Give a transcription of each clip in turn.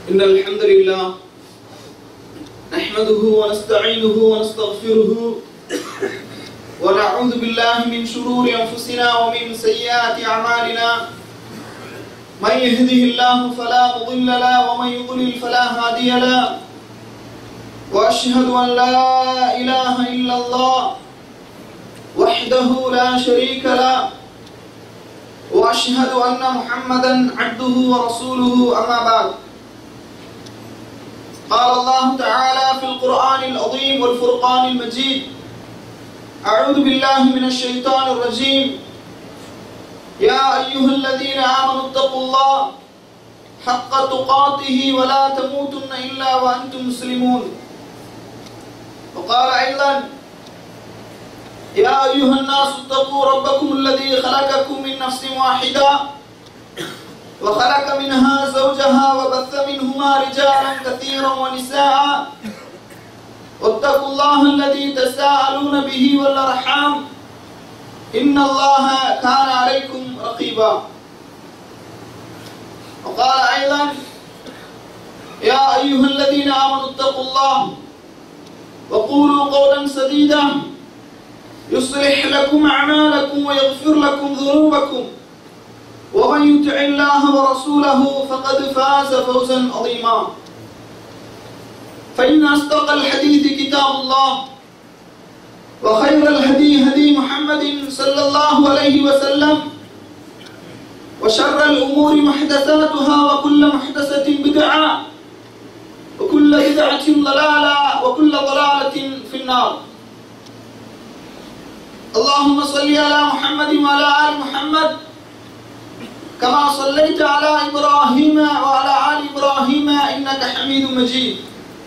إن الحمد لله نحمده ونستعينه ونستغفره ونعوذ بالله من شرور أنفسنا ومن سيئات أعمالنا من يهده الله فلا مضل له ومن يضلل فلا هادي له وأشهد أن لا إله إلا الله وحده لا شريك له واشهد ان محمدا عبده ورسوله اما بعد قال الله تعالى في القران العظيم والفرقان المجيد اعوذ بالله من الشيطان الرجيم يا ايها الذين امنوا اتقوا الله حق تقاته ولا تموتن الا وانتم مسلمون وقال ايضا يا أيها الناس اتقوا ربكم الذي خلقكم من نفس واحدة وخلق منها زوجها وبث منهما رجالا كثيرا ونساء واتقوا الله الذي تساءلون به والأرحام إن الله كان عليكم رقيبا وقال أيضا يا أيها الذين آمنوا اتقوا الله وقولوا قولا سديدا يصلح لكم أعمالكم ويغفر لكم ذنوبكم ومن يطع الله ورسوله فقد فاز فوزا عظيما فإن أصدق الحديث كتاب الله وخير الهدي هدي محمد صلى الله عليه وسلم وشر الأمور محدثاتها وكل محدثة بدعة وكل بدعة ضلالة وكل ضلالة في النار اللهم صل على محمد وعلى آل محمد كما صليت على إبراهيم وعلى آل إبراهيم إنك حميد مجيد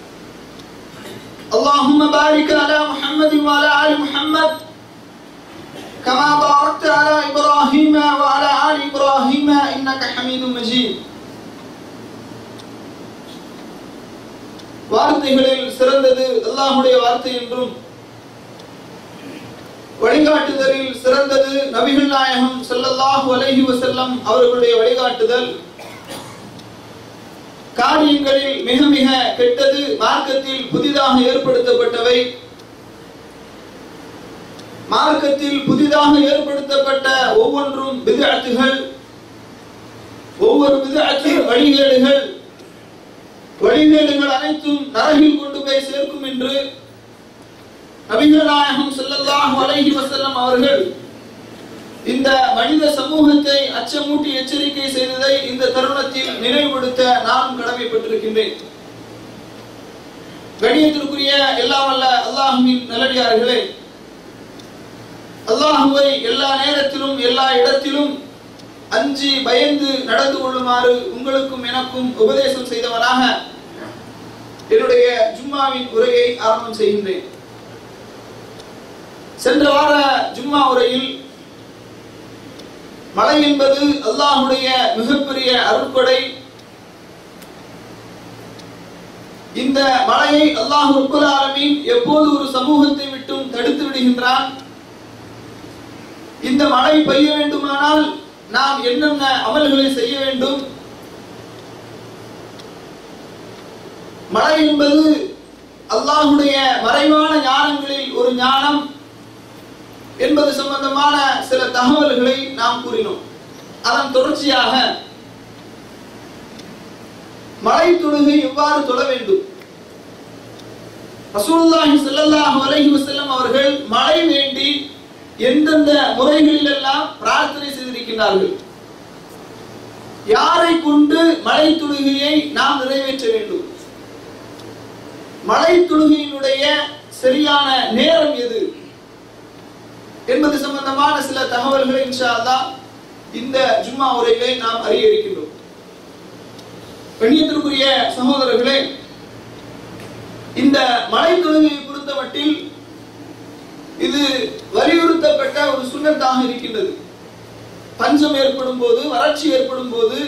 اللهم بارك على محمد وعلى آل محمد كما باركت على إبراهيم وعلى آل إبراهيم إنك حميد مجيد வார்த்தைகளில் சிறந்தது அல்லாஹுடைய வார்த்தை என்றும் வழிகாட்டுதலில் சிறந்தது நபிகள் நாயகம் ஸல்லல்லாஹு அலைஹி வஸல்லம் அவர்களுடைய வழிகாட்டுதல் காரியங்களில் மிக மிக கெட்டது மார்க்கத்தில் புதிதாக ஏற்படுத்தப்பட்டவை மார்க்கத்தில் புதிதாக ஏற்படுத்தப்பட்ட ஒவ்வொன்றும் பிதஅத்துகள் ஒவ்வொரு பிதஅத்து வழிகேடுகள் வழிகேடுகள் அனைத்தும் நரகில் கொண்டு போய் சேர்க்கும் என்று நபிகள் நாயகம் ஸல்லல்லாஹு அலைஹி வஸல்லம் அவர்கள் இந்த மனித சமூகத்தை அச்சமூட்டி எச்சரிக்கை செய்ததை இந்த தருணத்தில் நினைவுபடுத்த நானும் கடமைப்பட்டிருக்கின்றேன் கணியத்திற்குரிய எல்லாம் அல்ல அல்லாஹுவின் நல்லடியார்களே அல்லாஹுவை எல்லா நேரத்திலும் எல்லா இடத்திலும் அஞ்சி பயந்து நடந்து கொள்ளுமாறு உங்களுக்கும் எனக்கும் உபதேசம் செய்தவனாக என்னுடைய ஜும்மாவின் உரையை ஆரம்பம் செய்கின்றேன் சென்ற வார ஜும்மா உரையில் மழை என்பது அல்லாஹுடைய மிகப்பெரிய அருட்கொடை இந்த மழையை அல்லாஹ் ரப்புல் ஆலமீன் எப்போது ஒரு சமூகத்தை விட்டும் தடுத்து விடுகின்றான் இந்த மழை பெய்ய வேண்டுமானால் நாம் என்னென்ன அமல்களை செய்ய வேண்டும் மழை என்பது அல்லாஹுடைய மறைவான ஞானங்களில் ஒரு ஞானம் என்பது சம்பந்தமான சில தகவல்களை நாம் கூறினோம் அதன் தொடர்ச்சியாக மழை தொழுகை எவ்வாறு தொழ வேண்டும் ரசூலுல்லாஹி ஸல்லல்லாஹு அலைஹி வஸல்லம் அவர்கள் மழை வேண்டி எந்தெந்த முறைகளில் எல்லாம் பிரார்த்தனை செய்திருக்கிறார்கள் யாரை கொண்டு மழை தொழுகையை நாம் நிறைவேற்ற வேண்டும் மழை தொழுகையினுடைய சரியான நேரம் எது என்பது சம்பந்தமான சில தகவல்களை இன்ஷா அல்லாஹ் இந்த ஜும்மா உரையிலே நாம் அறிய இருக்கின்றோம் கண்ணியத்திற்குரிய சகோதரர்களே இந்த மலை தொழுகையை பொறுத்த மட்டில் இது வலியுறுத்தப்பட்ட ஒரு சுண்ணத்தாக இருக்கின்றது பஞ்சம் ஏற்படும் போது வறட்சி ஏற்படும் போது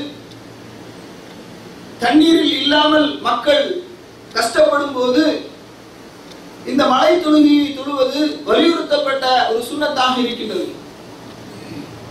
தண்ணீரில் இல்லாமல் மக்கள் கஷ்டப்படும் போது இந்த மலை தொழுகையை தொழுவது வலியுறுத்தப்பட்ட ஒரு சுண்ணத்தாக இருக்கின்றது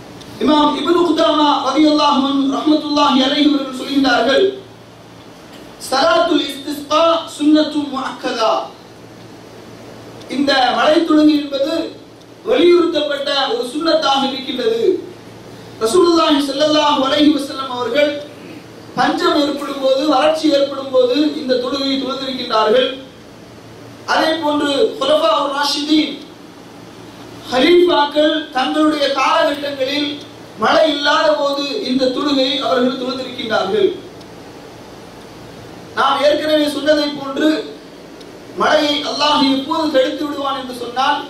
இமாம் இப்னு குதாமா ரலியல்லாஹு அன்ஹு ரஹ்மத்துல்லாஹி அலைஹி அவர்கள் சொல்கின்றார்கள் சலாத்துல் இஸ்திஸ்கா சுன்னத்துல் முஅக்கதா இந்த மழை தொழுகை என்பது வலியுறுத்தப்பட்ட ஒரு சுன்னத்தாக இருக்கின்றது ரசூலுல்லாஹி ஸல்லல்லாஹு அலைஹி வஸல்லம் அவர்கள் பஞ்சம் ஏற்படும் போது வறட்சி ஏற்படும் போது இந்த தொழுகையை தொழுதிருக்கின்றார்கள் அதே போன்று குலஃபா ஒரு ராஷிதீன் ஹலீஃபாக்கள் தங்களுடைய காலகட்டங்களில் மழை இல்லாத போது இந்த தொழுகை அவர்கள் தொழுதிருக்கின்றார்கள் நாம் ஏற்கனவே சொன்னதை போன்று மழையை அல்லாஹ் எப்போது தடுத்து விடுவான் என்று சொன்னால்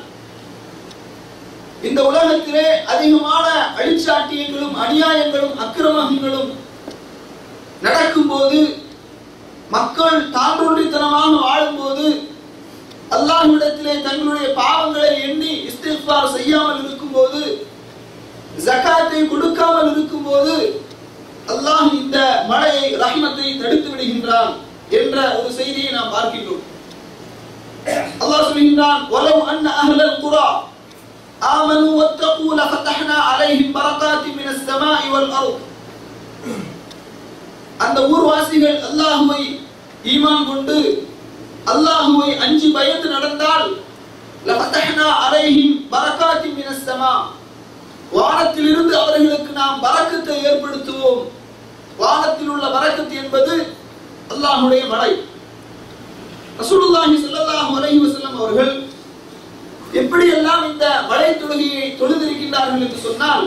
இந்த உலகத்திலே அதிகமான அழிச்சாட்டியங்களும் அநியாயங்களும் அக்கிரமங்களும் நடக்கும்போது மக்கள் தாண்டோண்டித்தனமாக வாழும்போது அல்லாஹ்விடத்திலே தங்களுடைய பாவங்களை எண்ணி இஸ்திஃபார் செய்யாமல் இருக்கும்போது ஜகாத்தை கொடுக்காமல் இருக்கும்போது அல்லாஹ் இந்த மழையை ரஹ்மத்தை தடுத்து விடுகின்றான் என்ற ஒரு செய்தியை நாம் பார்க்கின்றோம் அல்லாஹ் சொல்கின்றான் வலவ் அன்ன அஹ்லல் குரா ஆமனு வத்தகு லஃபதஹ்னா அலைஹிம் பரகாத்தி மினஸ் ஸமாஇ வல் அர்த் அந்த ஊர்வாசிகள் அல்லாஹுவை ஈமான் கொண்டு அல்லாஹுவை அஞ்சு பயந்து நடந்தால் லஃபதஹ்னா அலைஹிம் பரகாத்தி மினஸ் ஸமா வானத்திலிருந்து அவர்களுக்கு நாம் பரக்கத்தை ஏற்படுத்துவோம் வானத்தில் உள்ள பரக்கத்து என்பது அல்லாஹ்வுடைய மழை ரசூலுல்லாஹி ஸல்லல்லாஹு அலைஹி வஸல்லம் அவர்கள் எப்படியெல்லாம் இந்த மழை தொழுகையை தொழுதிருக்கின்றார்கள் என்று சொன்னால்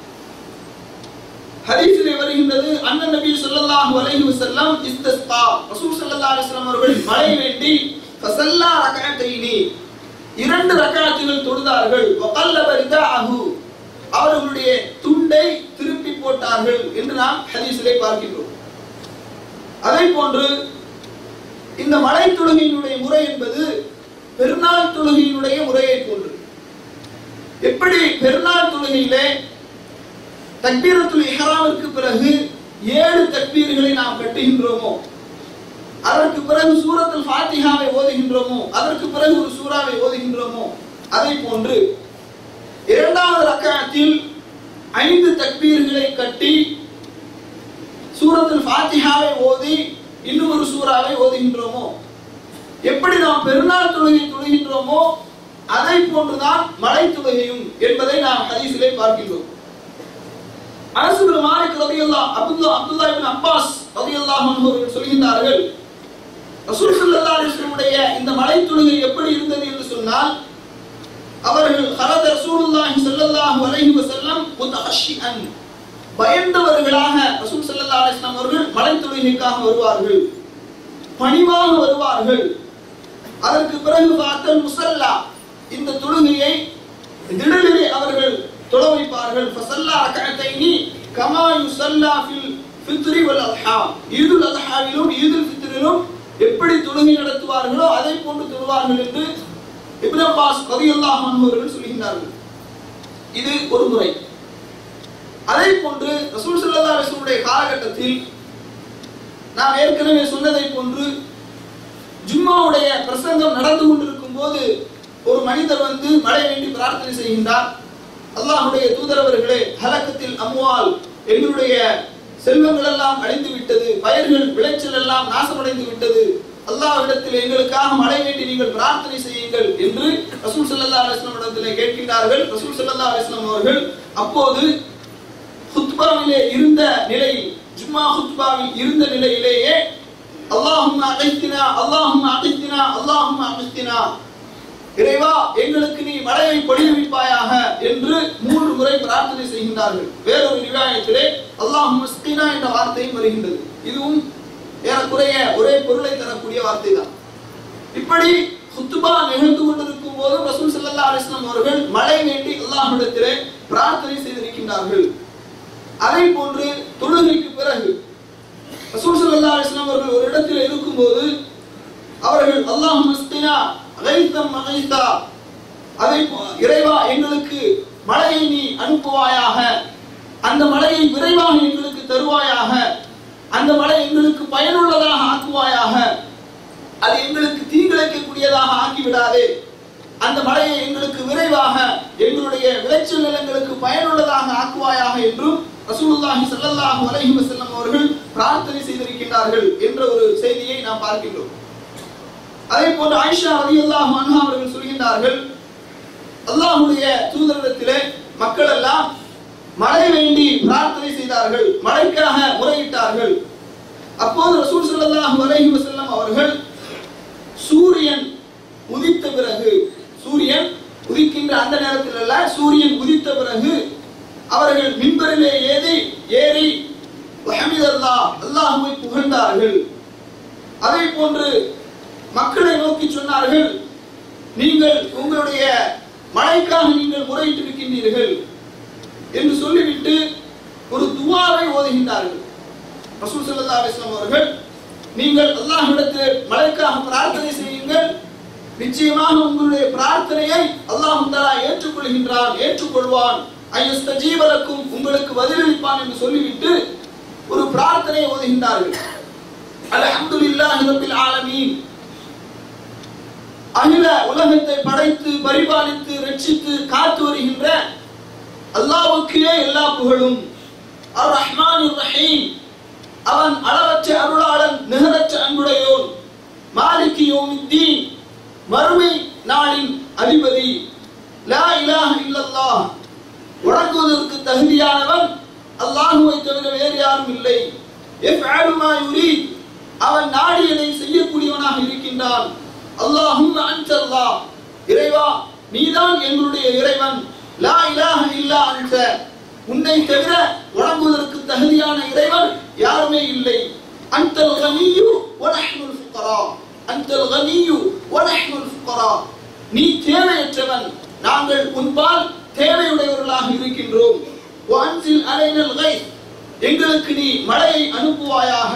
ஹதீஸிலே வருகின்றது அண்ணன் நபி ஸல்லல்லாஹு அலைஹி வஸல்லம் இஸ்திஸ்கா ரசூல் ஸல்லல்லாஹு அலைஹி வஸல்லம் அவர்கள் மழை வேண்டி ஃபஸல்லா ரக்அத்தைனி இரண்டு ரக்அத்துகள் தொழுதார்கள் வகல்லப ரிதாஹு அவர்களுடைய துண்டை திருப்பி போட்டார்கள் என்று நாம் ஹதீஸிலே பார்க்கின்றோம் அதே போன்று இந்த மலை தொழுகையினுடைய முறை என்பது பெருநாள் தொழுகையினுடைய முறையை போன்று எப்படி பெருநாள் தொழுகையிலே தக்பீரத்துல் இஹ்ராமிற்கு பிறகு ஏழு தக்பீர்களை நாம் கட்டுகின்றோமோ அதற்கு பிறகு சூரத்துல் ஃபாத்திஹாவை ஓதுகின்றோமோ அதற்கு பிறகு ஒரு சூறாவை ஓதுகின்றோமோ அதை போன்று இரண்டாவது ரக்காயத்தில் ஐந்து தக்பீர்களை கட்டி சூரத்துல் ஃபாத்திஹாவை ஓதி இன்னும் ஒரு சூறாவை ஓதுகின்றோமோ எப்படி நாம் பெருநாள் தொழுகை தொழுகின்றோமோ அதை போன்றுதான் மலை தொழுகையும் என்பதை நாம் ஹதீஸிலே பார்க்கின்றோம் அரசுகள் மாலிக் ரலியல்லாஹ் அப்துல்லா அப்துல்லா இப்னு அப்பாஸ் ரலியல்லாஹு அன்ஹு அவர்கள் சொல்கின்றார்கள் ரசூல் ஸல்லல்லாஹு அலைஹி வஸல்லமுடைய இந்த மலை தொழுகை எப்படி இருந்தது என்று சொன்னால் அவர்கள் ஹரத ரசூலுல்லாஹி ஸல்லல்லாஹு அலைஹி வஸல்லம் முத்தஹஷிஅன் பயந்தவர்களாக ரசூல் ஸல்லல்லாஹு அலைஹி வஸல்லம் அவர்கள் மலை தொழுகைக்காக வருவார்கள் பணிவாக வருவார்கள் அதற்கு பிறகு பார்த்தல் முசல்லா இந்த தொழுகையை திடலிலே அவர்கள் தொழ வைப்பார்கள் ஃபசல்லா ரகஅத்தைனி கமா யுஸல்லா ஃபில் ஃபித்ரி வல் அல்ஹா ஈதுல் அல்ஹாவிலும் ஈதுல் ஃபித்ரிலும் எப்படி தொழுகை நடத்துவார்களோ அதை போன்று தொழுவார்கள் என்று இப்னு அப்பாஸ் ரலியல்லாஹு அன்ஹு அவர்கள் சொல்கின்றார்கள் இது ஒரு முறை அதே போன்று ரசூல் ஸல்லல்லாஹு அலைஹி வஸல்லம் காலகட்டத்தில் நாம் ஏற்கனவே சொன்னதை போன்று ஜும்மாவுடைய பிரசங்கம் நடந்து கொண்டிருக்கும் போது ஒரு மனிதர் வந்து மழை வேண்டி பிரார்த்தனை செய்கின்றார் அல்லாஹ்வுடைய தூதரவர்களே ஹலக்கத்தில் அம்வால் எங்களுடைய செல்வங்கள் எல்லாம் அழிந்து விட்டது பயிர்கள் விளைச்சல் எல்லாம் நாசமடைந்து விட்டது அல்லாஹ்விடத்தில் எங்களுக்காக மழை வேண்டி நீங்கள் பிரார்த்தனை செய்யுங்கள் என்று ரசூல் ஸல்லல்லாஹு அலைஹி வஸல்லம் இடத்திலே கேட்கின்றார்கள் ரசூல் ஸல்லல்லாஹு அலைஹி வஸல்லம் அவர்கள் அப்போது ஹுத்பாவிலே இருந்த நிலையில் ஜும்மா ஹுத்பாவில் இருந்த நிலையிலேயே அல்லாஹும்ம அகைத்தினா அல்லாஹும்ம அகைத்தினா அல்லாஹும்ம அகைத்தினா இறைவா எங்களுக்கு நீ மழையை பொழிவிப்பாயாக என்று மூன்று முறை பிரார்த்தனை செய்கின்றார்கள் வேறொரு ரிவாயத்திலே அல்லாஹ் முஸ்கினா என்ற வார்த்தையும் வருகின்றது இதுவும் ஏறக்குறைய ஒரே பொருளை தரக்கூடிய வார்த்தை தான் இப்படி ஹுத்துபா நிகழ்ந்து கொண்டிருக்கும் போது ரசூல் ஸல்லல்லாஹு அலைஹி வஸல்லம் அவர்கள் மழை வேண்டி அல்லாஹ்விடத்திலே பிரார்த்தனை செய்திருக்கின்றார்கள் அதை போன்று தொழுகைக்கு பிறகு ரசூல் ஸல்லல்லாஹு அலைஹி வஸல்லம் அவர்கள் ஒரு இடத்தில் இருக்கும்போது அவர்கள் அல்லாஹ் மஸ்தினா அகைத்தம் அகைத்தா அதை போ- இறைவா எங்களுக்கு மழையை நீ அனுப்புவாயாக அந்த மழையை விரைவாக எங்களுக்கு தருவாயாக அந்த மழை எங்களுக்கு பயனுள்ளதாக ஆக்குவாயாக அது எங்களுக்கு தீங்கிழைக்கக்கூடியதாக ஆக்கிவிடாதே அந்த மழையை எங்களுக்கு விரைவாக எங்களுடைய விளைச்சல் நிலங்களுக்கு பயனுள்ளதாக ஆக்குவாயாக என்றும் ரசூலுல்லாஹி ஸல்லல்லாஹு அலைஹி வஸல்லம் அவர்கள் பிரார்த்தனை செய்திருக்கின்றார்கள் என்ற ஒரு செய்தியை நாம் பார்க்கின்றோம் அதே போன்று ஆயிஷா ரலியல்லாஹு அன்ஹா அவர்கள் சொல்கின்றார்கள் அல்லாஹ்வுடைய தூதரிடத்திலே மக்கள் எல்லாம் மழை வேண்டி பிரார்த்தனை செய்தார்கள் மழைக்காக முறையிட்டார்கள் அப்போது ரசூல் ஸல்லல்லாஹு அலைஹி வஸல்லம் அவர்கள் சூரியன் உதித்த பிறகு சூரியன் உதிக்கின்ற அந்த நேரத்தில் அல்ல சூரியன் உதித்த பிறகு அவர்கள் மின்பரிலே ஏறி ஏறி வஹமிதல்லாஹ் அல்லாஹ்வை புகழ்ந்தார்கள் அதே போன்று மக்களை நோக்கி சொன்னார்கள் நீங்கள் உங்களுடைய மழைக்காக நீங்கள் முறையிட்டிருக்கின்றீர்கள் என்று சொல்லிவிட்டு ஒரு துவாவை ஓதுகின்றார்கள் ரசூல் ஸல்லல்லாஹு அலைஹி வஸல்லம் அவர்கள் நீங்கள் அல்லாஹ்விடத்தில் மழைக்காக பிரார்த்தனை செய்யுங்கள் நிச்சயமாக உங்களுடைய பிரார்த்தனையை அல்லாஹ் தஆலா ஏற்றுக்கொள்கின்றான் ஏற்றுக்கொள்வான் ஐயஸ்தஜீவலக்கும் உங்களுக்கு பதிலளிப்பான் என்று சொல்லிவிட்டு ஒரு பிரார்த்தனை ஓதுகின்றார்கள் அல்ஹம்துலில்லாஹி ரப்பில் ஆலமீன் அகில உலகத்தை படைத்து பரிபாலித்து ரட்சித்து காத்து வருகின்ற அல்லாஹ்வுக்கே எல்லா புகழும் அர் ரஹ்மான் ரஹீம் அவன் அளவற்ற அருளாளன் நிகரற்ற அன்புடையோன் மாலிகி யோமித்தீன் மறுமை நாளின் அதிபதி லா இலாஹ இல்லல்லாஹ் வணங்குவதற்கு தகுதியானவன் அல்லாஹுவை தவிர வேறு யாரும் இல்லை எஃப்அலு மா யுரீத் அவன் நாடியதை செய்யக்கூடியவனாக இருக்கின்றான் அல்லாஹும் அன்சல்லாஹ் இறைவா நீதான் எங்களுடைய இறைவன் லா இலாஹ இல்லா அன்ச உன்னை தவிர வணங்குவதற்கு தகுதியான இறைவன் யாருமே இல்லை அன்தல் கனியு வனஹ்னுல் ஃபுகரா அன்தல் கனியு வனஹ்னுல் ஃபுகரா நீ தேவையற்றவன் நாங்கள் உன்பால் தேவையுடையவர்களாக இருக்கின்றோம் வான்சில் அலைனல் கைஸ் எங்களுக்கு நீ மழையை அனுப்புவாயாக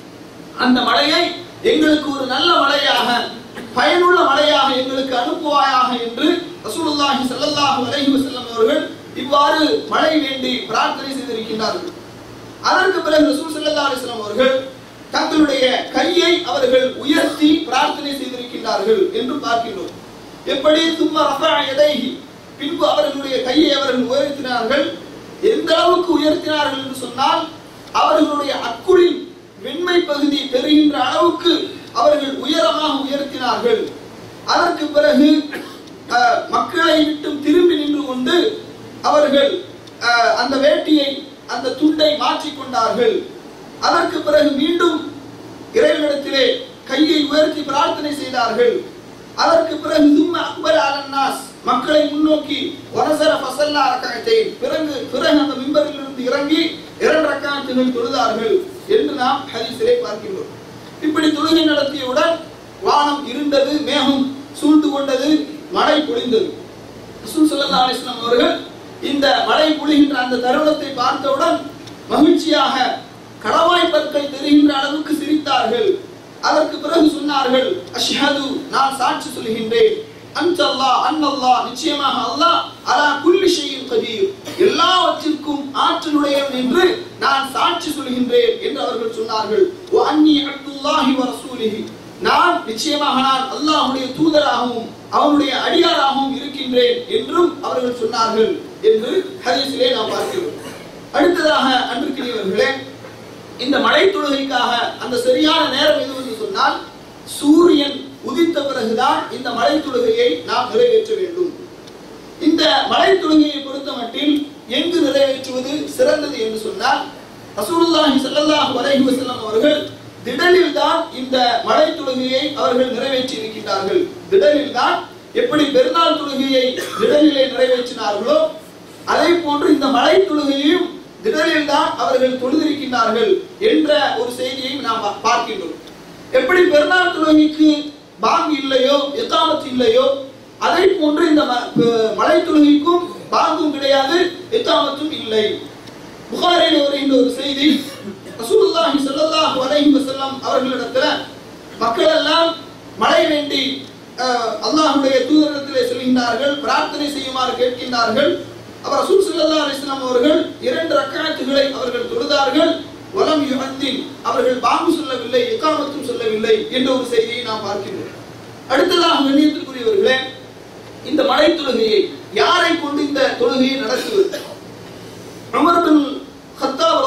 அந்த மழையை எங்களுக்கு ஒரு நல்ல மழையாக பயனுள்ள மழையாக எங்களுக்கு அனுப்புவாயாக என்று ரசூலுல்லாஹி ஸல்லல்லாஹு அலைஹி வஸல்லம் அவர்கள் இவ்வாறு மழை வேண்டி பிரார்த்தனை செய்திருக்கின்றார்கள் அதற்கு பிறகு ரசூல் ஸல்லல்லாஹு அலைஹி வஸல்லம் அவர்கள் தங்களுடைய கையை அவர்கள் உயர்த்தி பிரார்த்தனை செய்திருக்கின்றார்கள் என்று பார்க்கின்றோம் எப்படி சும்மா ரஃபா யதைஹி பின்பு அவர்களுடைய கையை அவர்கள் உயர்த்தினார்கள் எந்த அளவுக்கு உயர்த்தினார்கள் என்று சொன்னால் அவர்களுடைய அக்குளின் வெண்மை பகுதி தெரிகின்ற அளவுக்கு அவர்கள் உயரமாக உயர்த்தினார்கள் அதற்கு பிறகு அஹ், மக்களை விட்டும் திரும்பி நின்று கொண்டு அவர்கள் அஹ், அந்த வேட்டியை அந்த துண்டை மாற்றிக் கொண்டார்கள் அதற்கு பிறகு மீண்டும் இறைவனிடத்திலே கையை உயர்த்தி பிரார்த்தனை செய்தார்கள் அதற்கு பிறகு தும்ம அக்பர் அலன்னாஸ் மக்களை முன்னோக்கி வனசர ஃபசல்லா ரக்காயத்தை பிறகு பிறகு அந்த மிம்பரிலிருந்து இறங்கி இரண்டு ரக்காயத்துகள் தொழுதார்கள் என்று நாம் ஹதீஸிலே பார்க்கின்றோம் இப்படி தொழுகை நடத்தியவுடன் வானம் இருண்டது மேகம் சூழ்ந்து கொண்டது மழை பொழிந்தது ரசூல் ஸல்லல்லாஹு அலைஹி வஸல்லம் அவர்கள் இந்த மழை பொழிகின்ற அந்த தருணத்தை பார்த்தவுடன் மகிழ்ச்சியாக கடவாய் பற்கள் தெரிகின்ற அளவுக்கு சிரித்தார்கள் அதற்கு பிறகு சொன்னார்கள் அஷ்ஹது நான் சாட்சி சொல்கின்றேன் அன்த அல்லாஹ் அன்னல்லாஹ் நிச்சயமாக அல்லாஹ் அலா குல்லி ஷைஇன் கதீர் எல்லாவற்றிற்கும் ஆற்றலுடையவன் என்று நான் சாட்சி சொல்கின்றேன் என்று அவர்கள் சொன்னார்கள் வ அன்னி அப்துல்லாஹி வ ரசூலிஹி நான் நிச்சயமாக நான் அல்லாஹ்வுடைய தூதராகவும் அவனுடைய அடியாராகவும் இருக்கின்றேன் என்றும் அவர்கள் சொன்னார்கள் என்று ஹதீஸிலே நாம் பார்க்கிறோம் அடுத்ததாக அன்பிற்கினியவர்களே இந்த மழை தொழுகைக்காக அந்த சரியான நேரம் எது என்று சொன்னால் சூரியன் உதித்த பிறகுதான் இந்த மழை தொழுகையை நாம் நிறைவேற்ற வேண்டும் இந்த மழை தொழுகையை பொறுத்த மட்டில் எங்கு நிறைவேற்றுவது சிறந்தது என்று சொன்னால் ரசூலுல்லாஹி ஸல்லல்லாஹு அலைஹி வஸல்லம் அவர்கள் திடலில் தான் இந்த மழை தொழுகையை அவர்கள் நிறைவேற்றி இருக்கின்றார்கள் திடலில் தான் எப்படி பெருநாள் தொழுகையை திடலிலே நிறைவேற்றினார்களோ அதே போன்று இந்த மழை தொழுகையையும் திடலில் தான் அவர்கள் தொழுதிருக்கின்றார்கள் என்ற ஒரு செய்தியை நாம் பா- பார்க்கின்றோம் எப்படி பெருநாள் தொழுகைக்கு பாங்கு இல்லையோ எக்காமத்து இல்லையோ அதே போன்று இந்த ம- ப- மழை தொழுகைக்கும் பாங்கும் கிடையாது எக்காமத்தும் இல்லை புகாரில் வருகின்ற ஒரு செய்தி ரசூலுல்லாஹி ஸல்லல்லாஹு அலைஹி வஸல்லம் அவர்களிடத்துல மக்கள் எல்லாம் மழை வேண்டி அஹ், அல்லாஹ்வுடைய தூதரிடத்திலே சொல்கின்றார்கள் பிரார்த்தனை செய்யுமாறு கேட்கின்றார்கள் அவர் ரசூல் ஸல்லல்லாஹு அலைஹி வஸல்லம் அவர்கள் இரண்டு ரக்காத்துகளை அவர்கள் தொழுதார்கள் வலம் யுஹத்தின் அவர்கள் பாங்கு சொல்லவில்லை இகாமத்தும் சொல்லவில்லை என்ற ஒரு செய்தியை நாம் பார்க்கின்றோம் அடுத்ததாக கண்ணியத்திற்குரியவர்களே இந்த மழை தொழுகையை யாரை கொண்டு இந்த தொழுகையை நடத்துவது உமர் பின் கத்தாப்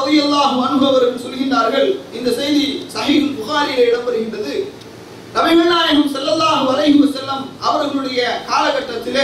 ரலியல்லாஹு அன்ஹு அவர்கள் சொல்கின்றார்கள் இந்த செய்தி சஹீஹுல் புகாரிலே இடம்பெறுகின்றது நபிகள் நாயகம் ஸல்லல்லாஹு அலைஹி வஸல்லம் அவர்களுடைய காலகட்டத்திலே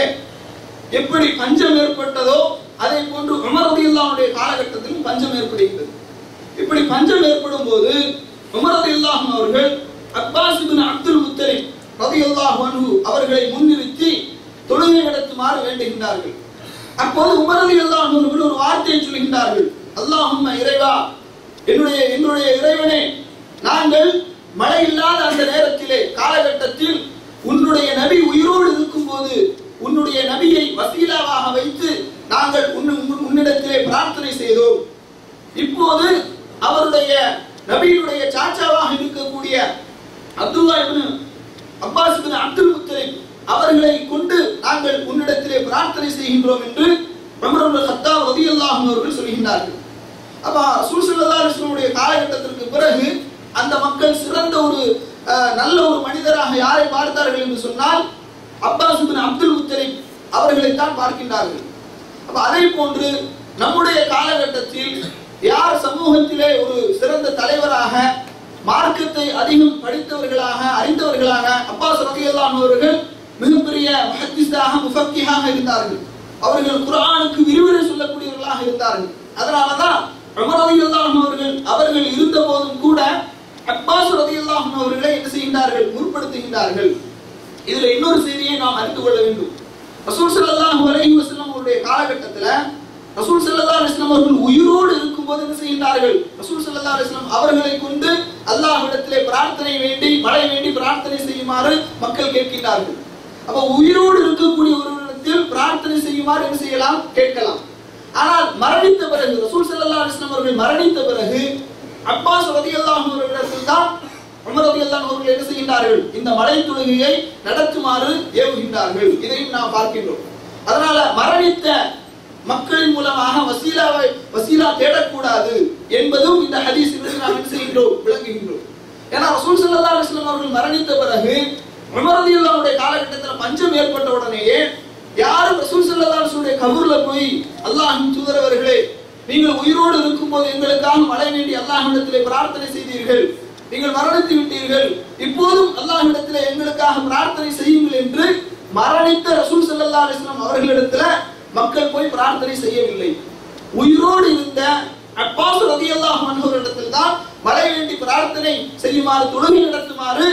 எப்படி பஞ்சம் ஏற்பட்டதோ அதே போன்று உமர் ரலியல்லாஹுடைய காலகட்டத்திலும் பஞ்சம் ஏற்படுகின்றது இப்படி பஞ்சம் ஏற்படும் போது உமர் ரலியல்லாஹு அவர்கள் அப்பாஸ் இப்னு அப்துல் முத்தலிப் ரலியல்லாஹு அன்ஹு அவர்களை முன்னிறுத்தி தொழுகை நடத்துமாறு வேண்டுகின்றார்கள் அப்போது உமர் ரலியல்லாஹு அவர்கள் ஒரு வார்த்தையை சொல்கின்றார்கள் அல்லாஹும்ம இறைவா என்னுடைய என்னுடைய இறைவனே நாங்கள் மழை இல்லாத அந்த நேரத்திலே காலகட்டத்தில் உன்னுடைய நபி உயிரோடு இருக்கும்போது உன்னுடைய நபியை வசீலாவாக வைத்து நாங்கள் உன் உன்- உன்னிடத்திலே பிரார்த்தனை செய்தோம் இப்போது அவருடைய நபியினுடைய சாச்சாவாக இருக்கக்கூடிய Abdullah ibn Abbas ibn Abdul Muttalib அவர்களை கொண்டு நாங்கள் உன்னிடத்திலே பிரார்த்தனை செய்கின்றோம் என்று உமர் இப்னு கத்தாப் ரலியல்லாஹு அன்ஹு அவர்கள் சொல்கின்றார்கள் அப்ப ரசூல் ஸல்லல்லாஹு அலைஹி வஸல்லம் காலகட்டத்திற்கு பிறகு அந்த மக்கள் சிறந்த ஒரு அஹ், நல்ல ஒரு மனிதராக யாரை பார்த்தார்கள் என்று சொன்னால் அப்பாஸ் இப்னு அப்துல் முத்தலிப் அவர்களை தான் பார்க்கின்றார்கள் அப்ப அதே போன்று நம்முடைய காலகட்டத்தில் யார் சமூகத்திலே ஒரு சிறந்த தலைவராக மார்க்கத்தை அதிகம் படித்தவர்களாக அறிந்தவர்களாக அப்பாஸ் ரலியல்லாஹு அவர்கள் மிகப்பெரிய முஹத்திஸாக முஃபக்கிஹாக இருந்தார்கள் அவர்கள் குர்ஆனுக்கு விரிவுரை சொல்லக்கூடியவர்களாக இருந்தார்கள் அதனாலதான் உமர் ரலியல்லாஹு அவர்கள் அவர்கள் இருந்த போதும் கூட அப்பாஸ் ரலியல்லாஹு அவர்களை என்ன செய்கின்றார்கள் முற்படுத்துகின்றார்கள் இதுல இன்னொரு செய்தியை நாம் அறிந்து கொள்ள வேண்டும் ரசூல் ஸல்லல்லாஹு அலைஹி வஸல்லம் அவருடைய காலகட்டத்துல ரசூல் ஸல்லல்லாஹு அலைஹி வஸல்லம் அவர்கள் உயிரோடு இருக்கும்போது என்ன செய்கின்றார்கள் ரசூல் ஸல்லல்லாஹு அலைஹி வஸல்லம் அவர்களை கொண்டு அல்லாஹ்விடத்திலே பிரார்த்தனை வேண்டி மழை வேண்டி பிரார்த்தனை செய்யுமாறு மக்கள் கேட்கின்றார்கள் அப்ப உயிரோடு இருக்கக்கூடிய ஒருவரிடத்தில் பிரார்த்தனை செய்யுமாறு என்ன செய்யலாம் கேட்கலாம் ஆனால் மரணித்த பிறகு ரசூல் ஸல்லல்லாஹு அலைஹி வஸல்லம் அவர்கள் மரணித்த பிறகு அப்பாஸ் ரலியல்லாஹு அவர்களிடத்தில் தான் உமர் ரலியல்லாஹு அவர்கள் என்ன செய்கின்றார்கள் இந்த மலை தொழுகையை நடத்துமாறு ஏவுகின்றார்கள் இதையும் நாம் பார்க்கின்றோம் அதனால மரணித்த மக்களின் மூலமாக வசீலாவை வசீலா தேடக்கூடாது என்பதும் இந்த ஹதீஸிலிருந்து நாம் என்ன செய்கின்றோம் விளங்குகின்றோம் ஏன்னா ரசூல் ஸல்லல்லாஹு அலைஹி வஸல்லம் அவர்கள் மரணித்த பிறகு உமர் ரலியல்லாஹுடைய காலகட்டத்தில் பஞ்சம் ஏற்பட்ட உடனேயே யாரும் ரசூல் ஸல்லல்லாஹு அலைஹி வஸல்லம் கபூர்ல போய் அல்லாஹ்வின் தூதர் அவர்களே நீங்கள் உயிரோடு இருக்கும்போது எங்களுக்காக மழை வேண்டி அல்லாஹ்விடத்திலே பிரார்த்தனை செய்தீர்கள் நீங்கள் மரணித்து விட்டீர்கள் இப்போதும் அல்லாஹ்விடத்திலே எங்களுக்காக பிரார்த்தனை செய்யுங்கள் என்று மரணித்த ரசூல் ஸல்லல்லாஹு அலைஹி வஸல்லம் அவர்களிடத்துல மக்கள் போய் பிரார்த்தனை செய்யவில்லை உயிரோடு இருந்த அப்பாஸ் ரலியல்லாஹு அன்ஹு இடத்தில் தான் மழை வேண்டி பிரார்த்தனை செய்யுமாறு தொழுகை நடத்துமாறு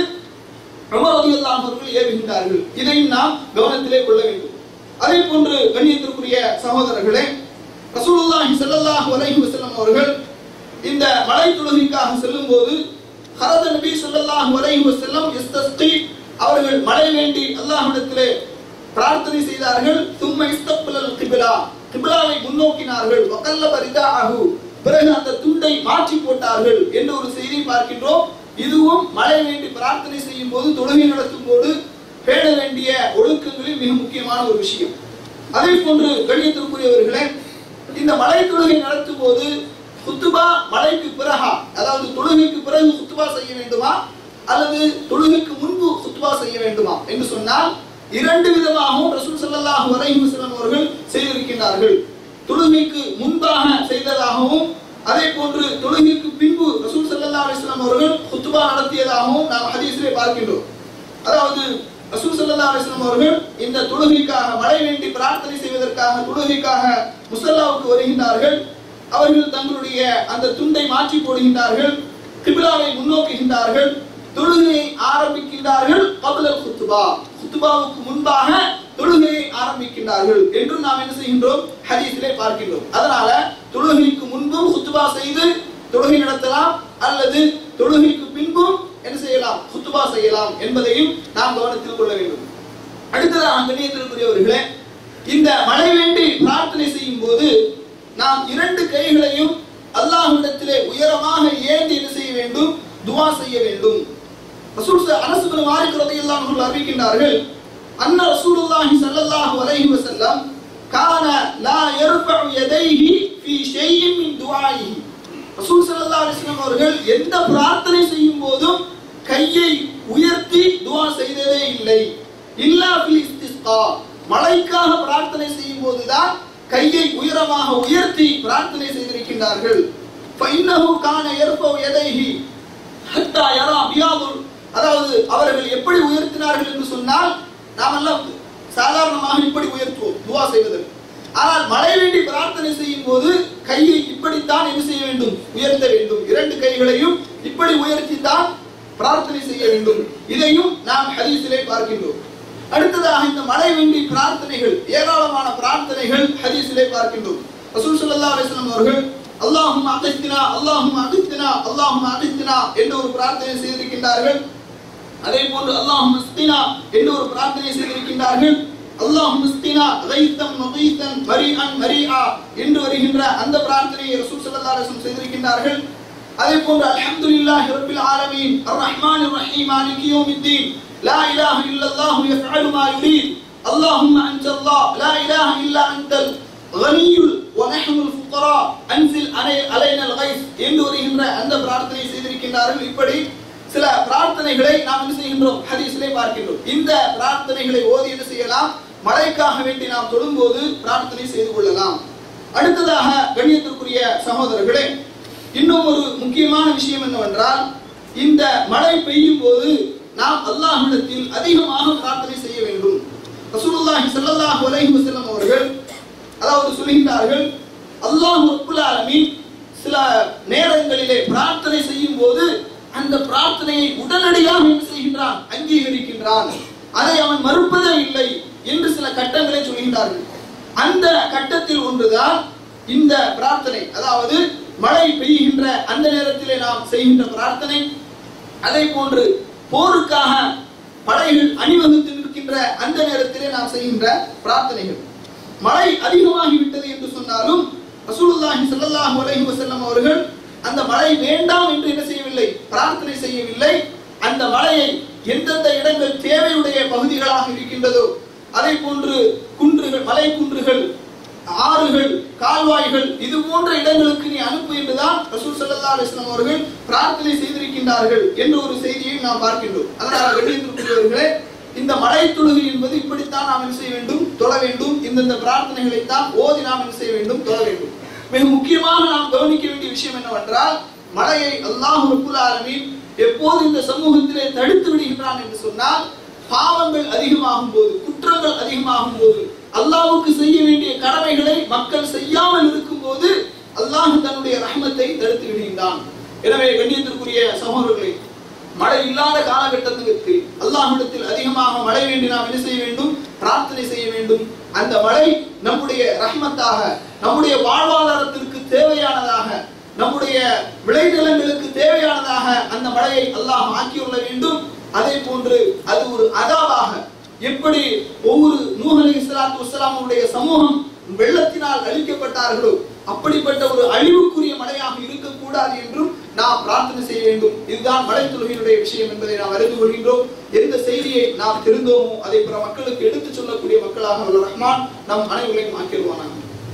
உமர் ரலியல்லாஹு அவர்கள் ஏவுகின்றார்கள் இதையும் நாம் கவனத்திலே கொள்ள வேண்டும் அதே போன்று கண்ணியத்திற்குரிய சகோதரர்களே ரசூலுல்லாஹி ஸல்லல்லாஹு அலைஹி வஸல்லம் அவர்கள் இந்த மலை தொழுகைக்காக செல்லும்போது ஹரத நபி ஸல்லல்லாஹு அலைஹி வஸல்லம் இஸ்தஸ்கி அவர்கள் மழை வேண்டி அல்லாஹ்விடத்திலே பிரார்த்தனை செய்தார்கள் சும்ம இஸ்தக்பலல் கிபிலா கிபிலாவை முன்னோக்கினார்கள் வகல்லப ரிதாஅஹு பிறகு அந்த துண்டை மாற்றி போட்டார்கள் என்ற ஒரு செய்தி பார்க்கின்றோம் இதுவும் மழை வேண்டி பிரார்த்தனை செய்யும் போது தொழுகை நடத்தும் போது பேண வேண்டிய ஒழுக்கங்களில் மிக முக்கியமான ஒரு விஷயம் அதே போன்று கண்ணியத்திற்குரியவர்களே இந்த மலை தொழுகை நடத்தும் போது குத்துபா மலைக்கு பிறகா அதாவது தொழுகைக்கு பிறகு குத்துபா செய்ய வேண்டுமா அல்லது தொழுகைக்கு முன்பு குத்துபா செய்ய வேண்டுமா என்று சொன்னால் இரண்டு விதமாகவும் ரசூல் ஸல்லல்லாஹு அலைஹி வஸல்லம் அவர்கள் செய்திருக்கின்றார்கள் தொழுகைக்கு முன்பாக செய்ததாகவும் அதே போன்று தொழுகைக்கு பின்பு ரசூல் ஸல்லல்லாஹு அலைஹி வஸல்லம் அவர்கள் குத்துபா நடத்தியதாகவும் நாம் ஹதீஸிலே பார்க்கின்றோம் அதாவது ரசூல் ஸல்லல்லாஹு அலைஹி வஸல்லம் அவர்கள் இந்த தொழுகைக்காக மழை வேண்டி பிரார்த்தனை செய்வதற்காக தொழுகைக்காக முஸல்லாவுக்கு வருகின்றார்கள் அவர்கள் தங்களுடைய அந்த துண்டை மாற்றி போடுகின்றார்கள் கிபிலாவை முன்னோக்குகின்றார்கள் தொழுகையை ஆரம்பிக்கின்றார்கள் கபுலல் குத்துபா குத்துபாவுக்கு முன்பாக தொழுகையை ஆரம்பிக்கின்றார்கள் என்று நாம் என்ன செய்கின்றோம் ஹதீஸிலே பார்க்கின்றோம் அதனால தொழுகைக்கு முன்பும் குத்துபா செய்து தொழுகை நடத்தலாம் அல்லது தொழுகைக்கு பின்பும் என்ன செய்யலாம் குத்துபா செய்யலாம் என்பதையும் நாம் கவனத்தில் கொள்ள வேண்டும் அடுத்ததாக கண்ணியத்திற்குரியவர்களே இந்த மழை வேண்டி பிரார்த்தனை செய்யும் போது நாம் இரண்டு கைகளையும் அல்லாஹ்விடத்திலே உயரமாக ஏந்தி என்ன செய்ய வேண்டும் துவா செய்ய வேண்டும் ரசூல் ச- அனஸ் பின் மாலிக் ரலியல்லாஹு அன்ஹு அறிவிக்கின்றார்கள் அன்ன ரசூலுல்லாஹி ஸல்லல்லாஹு அலைஹி வஸல்லம் கான லா யர்ஃபஉ யதைஹி ஃபீ ஷைஇன் மின் துஆஇஹி ரசூல் ஸல்லல்லாஹு அலைஹி வஸல்லம் அவர்கள் எந்த பிரார்த்தனை செய்யும் போதும் கையை உயர்த்தி துஆ செய்ததே இல்லை இல்லா ஃபில் இஸ்திஸ்கா மழைக்காக பிரார்த்தனை செய்யும் போதுதான் கையை உயரமாக உயர்த்தி பிரார்த்தனை செய்திருக்கின்றார்கள் فإنه كان يرفع يديه حتى يرى بياض அதாவது அவர்கள் எப்படி உயர்த்தினார்கள் என்று சொன்னால் நாமெல்லாம் சாதாரணமாக இப்படி உயர்த்துவோம் துவா செய்வதற்கு ஆனால் மழை வேண்டி பிரார்த்தனை செய்யும் போது கையை இப்படித்தான் என்ன செய்ய வேண்டும் உயர்த்த வேண்டும் இரண்டு கைகளையும் இப்படி உயர்த்தித்தான் பிரார்த்தனை செய்ய வேண்டும் இதையும் நாம் ஹதீஸிலே பார்க்கின்றோம் அடுத்ததாக இந்த மழை வேண்டி பிரார்த்தனைகள் ஏராளமான பிரார்த்தனைகள் ஹதீஸிலே பார்க்கின்றோம் ரசூல் ஸல்லல்லாஹு அலைஹி வஸல்லம் அவர்கள் அல்லாஹும் அகித்தினா அல்லாஹும் அகித்தினா அல்லாஹும் அகித்தினா என்று ஒரு பிரார்த்தனை செய்திருக்கின்றார்கள் அதே போன்று அல்லாஹும் இஸ்தினா என்று ஒரு பிரார்த்தனை செய்திருக்கின்றார்கள் அல்லாஹும் இஸ்தினா கைத்தம் நுகைத்தன் மரிஅன் மரிஆ என்று வருகின்ற அந்த பிரார்த்தனையை ரசூல் ஸல்லல்லாஹு அலைஹி வஸல்லம் செய்திருக்கின்றார்கள் அதே போன்று அல்ஹம்துலில்லாஹி ரப்பில் ஆலமீன் அர்ரஹ்மானிர் ரஹீம் மாலிகி யௌமித்தீன் லா இலாஹ இல்லல்லாஹு யஃஅலு மா யுரீத் اللهم انت الله لا اله الا انت الغني ونحن الفقراء انزل علي- علينا الغيث என்று வருகின்ற அந்த பிரார்த்தனை செய்திருக்கின்றார்கள் இப்படி சில பிரார்த்தனைகளை நாம் என்ன செய்கின்றோம் ஹதீஸிலே பார்க்கின்றோம் இந்த பிரார்த்தனைகளை ஓதி என்ன செய்யலாம் மழைக்காக வேண்டி நாம் தொழும்போது பிரார்த்தனை செய்து கொள்ளலாம் அடுத்ததாக கண்ணியத்திற்குரிய சகோதரர்களே இன்னும் ஒரு முக்கியமான விஷயம் என்னவென்றால் இந்த மழை பெய்யும் போது நாம் அல்லாஹ்விடத்தில் அதிகமாக பிரார்த்தனை செய்ய வேண்டும் ரசூலுல்லாஹி ஸல்லல்லாஹு அலைஹி வஸல்லம் அவர்கள் அதாவது சொல்கின்றார்கள் அல்லாஹ் ரப்புல் ஆலமீன் சில நேரங்களிலே பிரார்த்தனை செய்யும் போது அந்த பிரார்த்தனையை உடனடியாக என்ன செய்கின்றான் அங்கீகரிக்கின்றான் அதை அவன் மறுப்பதே இல்லை என்று சில கட்டங்களை சொல்கின்றார்கள் அந்த கட்டத்தில் ஒன்றுதான் இந்த பிரார்த்தனை அதாவது மழை பெய்கின்ற அந்த நேரத்திலே நாம் செய்கின்ற பிரார்த்தனை அதே போன்று போருக்காக படைகள் அணிவகுத்து நிற்கின்ற அந்த நேரத்திலே நாம் செய்கின்ற பிரார்த்தனைகள் மழை அதிகமாகிவிட்டது என்று சொன்னாலும் ரசூலுல்லாஹி ஸல்லல்லாஹு அலைஹி வஸல்லம் அவர்கள் அந்த மழை வேண்டாம் என்று என்ன செய்யவில்லை பிரார்த்தனை செய்யவில்லை அந்த மழையை எந்தெந்த இடங்கள் தேவையுடைய பகுதிகளாக இருக்கின்றதோ அதே போன்று குன்றுகள் மலை குன்றுகள் ஆறுகள் கால்வாய்கள் இது போன்ற இடங்களுக்கு நீ அனுப்பு என்றுதான் ரசூல் ஸல்லல்லாஹு அலைஹி வஸல்லம் அவர்கள் பிரார்த்தனை செய்திருக்கின்றார்கள் என்ற ஒரு செய்தியை நாம் பார்க்கின்றோம் அதனால் வெளியிட்டிருக்கிறவர்களே இந்த மலை தொழுகை என்பது இப்படித்தான் நாம் என்ன செய்ய வேண்டும் தொழ வேண்டும் இந்தந்த பிரார்த்தனைகளை தான் ஓதி நாம் என்ன செய்ய வேண்டும் தொழ வேண்டும் மிக முக்கியமாக நாம் கவனிக்க வேண்டிய விஷயம் என்னவென்றால் மழையை அல்லாஹ் ரப்புல் ஆலமீன் எப்போது இந்த சமூகத்திலே தடுத்து விடுகின்றான் என்று சொன்னால் பாவங்கள் அதிகமாகும் போது குற்றங்கள் அதிகமாகும் போது அல்லாஹ்வுக்கு செய்ய வேண்டிய கடமைகளை மக்கள் செய்யாமல் இருக்கும் போது அல்லாஹ் தன்னுடைய ரஹ்மத்தை தடுத்து விடுகின்றான் எனவே கண்ணியத்திற்குரிய சகோதரர்களே மழை இல்லாத காலகட்டத்திற்கு அல்லாஹ்விடத்தில் அதிகமாக மழை வேண்டி நாம் என்ன செய்ய வேண்டும் பிரார்த்தனை செய்ய வேண்டும் அந்த மழை நம்முடைய ரஹ்மத்தாக நம்முடைய வாழ்வாதாரத்திற்கு தேவையானதாக நம்முடைய விளைநிலங்களுக்கு தேவையானதாக அந்த மழையை அல்லாஹ் ஆக்கியுள்ள வேண்டும் அதே போன்று அது ஒரு அதாவாக எப்படி ஒவ்வொரு நூஹ் அலைஹி ஸலாத்து வஸ்ஸலாமுடைய சமூகம் வெள்ளத்தினால் அழிக்கப்பட்டார்களோ அப்படிப்பட்ட ஒரு அழிவுக்குரிய மழையாக இருக்கக்கூடாது என்றும் நாம் பிரார்த்தனை செய்ய வேண்டும் இதுதான் மழை தொழுகையினுடைய விஷயம் என்பதை நாம் அறிந்து கொள்கின்றோம் எந்த செய்தியை நாம் தெரிந்தோமோ அதை பிற மக்களுக்கு எடுத்துச் சொல்லக்கூடிய மக்களாக உள்ள ரஹ்மான் நம் அனைவரையும் ஆக்கிடுவானாக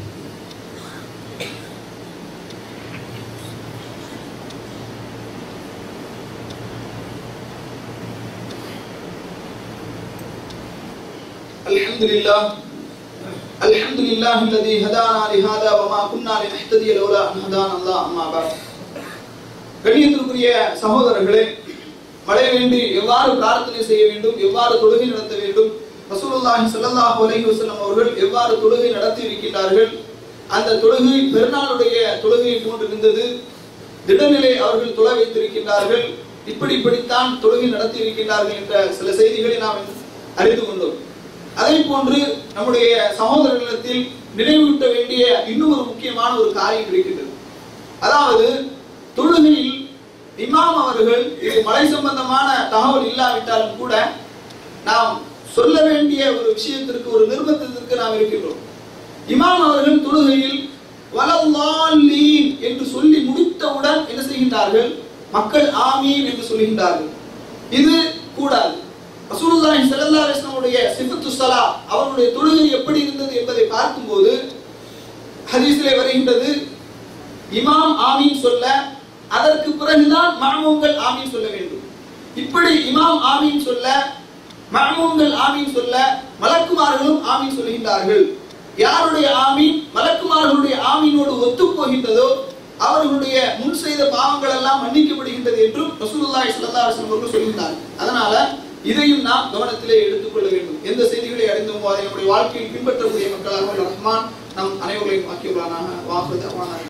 الحمد لله الحمد لله الذي هدانا لهذا وما كنا لنهتدي لولا ان هدانا الله اما بعد கண்ணியத்திற்குரிய சகோதரர்களே மழை வேண்டி எவ்வாறு பிரார்த்தனை செய்ய வேண்டும் எவ்வாறு தொழுகை நடத்த வேண்டும் ரசூலுல்லாஹி ஸல்லல்லாஹு அலைஹி வஸல்லம் அவர்கள் எவ்வாறு தொழுகை நடத்தி இருக்கின்றார்கள் அந்த தொழுகை பெருநாளுடைய தொழுகை போன்று இருந்தது திடநிலை அவர்கள் தொழ வைத்திருக்கின்றார்கள் இப்படி இப்படித்தான் தொழுகை நடத்தி இருக்கின்றார்கள் என்ற சில செய்திகளை நாம் அறிந்து கொண்டோம் அதே போன்று நம்முடைய சகோதரர்களிடத்தில் நினைவூட்ட வேண்டிய இன்னும் ஒரு முக்கியமான ஒரு காரியம் இருக்கின்றது அதாவது தொழுகையில் இமாம் அவர்கள் இது மலை சம்பந்தமான தகவல் இல்லாவிட்டாலும் கூட நாம் சொல்ல வேண்டிய ஒரு விஷயத்திற்கு ஒரு நிர்பந்தத்திற்கு நாம் இருக்கின்றோம் இமாம் அவர்கள் தொழுகையில் வலல்லாலீன் என்று சொல்லி முடித்தவுடன் என்ன செய்கின்றார்கள் மக்கள் ஆமீன் என்று சொல்கின்றார்கள் இது கூடாது ரசூலுல்லாஹி ஸல்லல்லாஹு அலைஹி வஸல்லம் சிஃபத்து ஸலா அவருடைய தொழுகை எப்படி இருந்தது என்பதை பார்க்கும்போது ஹதீஸிலே வருகின்றது இமாம் ஆமீன் சொல்ல அதற்கு பிறகுதான் மாமூங்கள் ஆமீன் சொல்ல வேண்டும் இப்படி இமாம் ஆமீன் சொல்ல மாமூங்கள் ஆமீன் சொல்ல மலக்குமார்களும் ஆமீன் சொல்கின்றார்கள் யாருடைய ஆமீன் மலக்குமார்களுடைய ஆமீனோடு ஒத்து போகின்றதோ அவர்களுடைய செய்த பாவங்கள் எல்லாம் மன்னிக்கப்படுகின்றது என்றும் ரசூலுல்லாஹி ஸல்லல்லாஹு அலைஹி வஸல்லம் அவர்கள் சொல்லியிருந்தார் அதனால இதையும் நாம் கவனத்திலே எடுத்துக்கொள்ள வேண்டும் எந்த செய்திகளை அறிந்தோமோ அதை நம்முடைய வாழ்க்கையில் பின்பற்றக்கூடிய மக்களாக ரஹ்மான் நம் அனைவர்களையும் ஆக்கியுள்ளானாக வாக்குறுதி